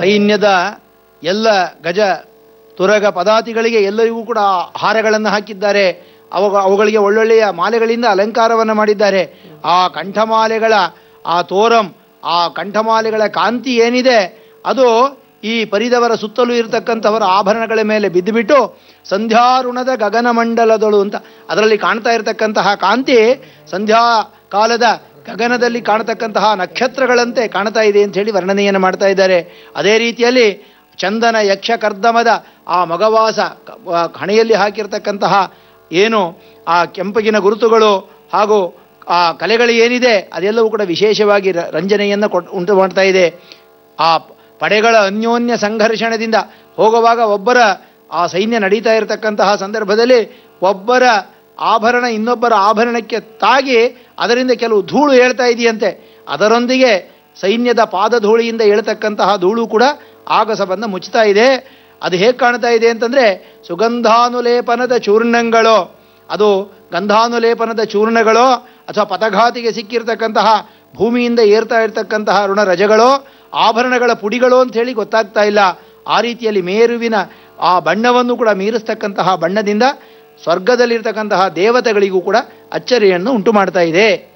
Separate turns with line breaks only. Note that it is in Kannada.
ಸೈನ್ಯದ ಎಲ್ಲ ಗಜ ತುರಗ ಪದಾತಿಗಳಿಗೆ ಎಲ್ಲರಿಗೂ ಕೂಡ ಹಾರಗಳನ್ನು ಹಾಕಿದ್ದಾರೆ ಅವ ಅವುಗಳಿಗೆ ಒಳ್ಳೊಳ್ಳೆಯ ಮಾಲೆಗಳಿಂದ ಅಲಂಕಾರವನ್ನು ಮಾಡಿದ್ದಾರೆ ಆ ಕಂಠಮಾಲೆಗಳ ಆ ತೋರಂ ಆ ಕಂಠಮಾಲೆಗಳ ಕಾಂತಿ ಏನಿದೆ ಅದು ಈ ಪರಿದವರ ಸುತ್ತಲೂ ಇರತಕ್ಕಂಥವರ ಆಭರಣಗಳ ಮೇಲೆ ಬಿದ್ದುಬಿಟ್ಟು ಸಂಧ್ಯಾರುಣದ ಗಗನಮಂಡಲದಳು ಅಂತ ಅದರಲ್ಲಿ ಕಾಣ್ತಾ ಇರತಕ್ಕಂತಹ ಕಾಂತಿ ಸಂಧ್ಯಾ ಕಾಲದ ಗಗನದಲ್ಲಿ ಕಾಣತಕ್ಕಂತಹ ನಕ್ಷತ್ರಗಳಂತೆ ಕಾಣ್ತಾ ಇದೆ ಅಂತ ಹೇಳಿ ವರ್ಣನೆಯನ್ನು ಮಾಡ್ತಾ ಇದ್ದಾರೆ ಅದೇ ರೀತಿಯಲ್ಲಿ ಚಂದನ ಯಕ್ಷ ಕರ್ದಮದ ಆ ಮಗವಾಸ ಕ- ಆ ಹಣೆಯಲ್ಲಿ ಹಾಕಿರ್ತಕ್ಕಂತಹ ಏನು ಆ ಕೆಂಪಗಿನ ಗುರುತುಗಳು ಹಾಗೂ ಆ ಕಲೆಗಳು ಏನಿದೆ ಅದೆಲ್ಲವೂ ಕೂಡ ವಿಶೇಷವಾಗಿ ರ- ರಂಜನೆಯನ್ನು ಕೊಟ್ ಉಂಟು ಮಾಡ್ತಾ ಇದೆ ಆ ಪಡೆಗಳ ಅನ್ಯೋನ್ಯ ಸಂಘರ್ಷಣದಿಂದ ಹೋಗುವಾಗ ಒಬ್ಬರ ಆ ಸೈನ್ಯ ನಡೀತಾ ಇರತಕ್ಕಂತಹ ಸಂದರ್ಭದಲ್ಲಿ ಒಬ್ಬರ ಆಭರಣ ಇನ್ನೊಬ್ಬರ ಆಭರಣಕ್ಕೆ ತಾಗಿ ಅದರಿಂದ ಕೆಲವು ಧೂಳು ಹೇಳ್ತಾ ಇದೆಯಂತೆ ಅದರೊಂದಿಗೆ ಸೈನ್ಯದ ಪಾದಧೂಳಿಯಿಂದ ಹೇಳ್ತಕ್ಕಂತಹ ಧೂಳು ಕೂಡ ಆಗಸವನ್ನು ಮುಚ್ಚುತ್ತಾ ಇದೆ ಅದು ಹೇಗೆ ಕಾಣ್ತಾ ಇದೆ ಅಂತಂದ್ರೆ ಸುಗಂಧಾನುಲೇಪನದ ಚೂರ್ಣಗಳು ಅದು ಗಂಧಾನುಲೇಪನದ ಚೂರ್ಣಗಳು ಅಥವಾ ಪಥಘಾತಿಗೆ ಸಿಕ್ಕಿರ್ತಕ್ಕಂತಹ ಭೂಮಿಯಿಂದ ಏರ್ತಾ ಇರತಕ್ಕಂತಹ ಋಣ ರಜಗಳು ಆಭರಣಗಳ ಪುಡಿಗಳು ಅಂತ ಹೇಳಿ ಗೊತ್ತಾಗ್ತಾ ಇಲ್ಲ ಆ ರೀತಿಯಲ್ಲಿ ಮೇರುವಿನ ಆ ಬಣ್ಣವನ್ನು ಕೂಡ ಮೀರಿಸ್ತಕ್ಕಂತಹ ಬಣ್ಣದಿಂದ ಸ್ವರ್ಗದಲ್ಲಿರ್ತಕ್ಕಂತಹ ದೇವತೆಗಳಿಗೂ ಕೂಡ ಅಚ್ಚರಿಯನ್ನು ಉಂಟು ಮಾಡ್ತಾ ಇದೆ